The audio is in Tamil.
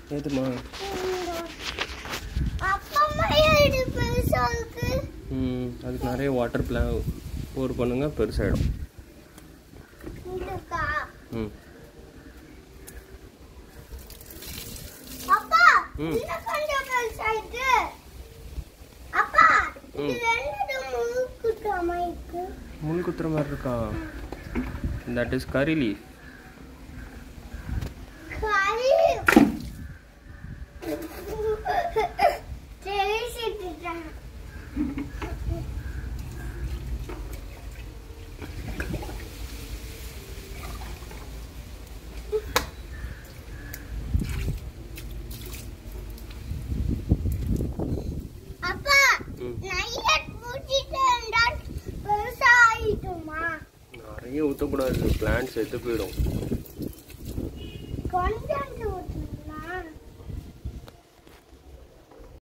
ஏதுமா அப்பமா இது பெருசா இருக்கு ம் அதுக்கு நிறைய வாட்டர் பிளான் போர் பண்ணுங்க பெருசாகிடும் இதுக்கா ம் அப்பா ம். இன்னும் கொஞ்சம் பெருசா இருக்கு அப்பா இது ம். ரெண்டு முழுக்குட்டாம இருக்கு முள் குத்துற மாதிரி இருக்கா தட் இஸ் கரி லீஃப் கறி தெரிஞ்சிட்டேன் அப்பா ம் நைட் பூச்சிட்டு இருந்தால் பெருசாயிட்டுமா நிறைய ஊற்றக்கூடாது பிளான்ட் செத்து போயிடும் கொஞ்சம்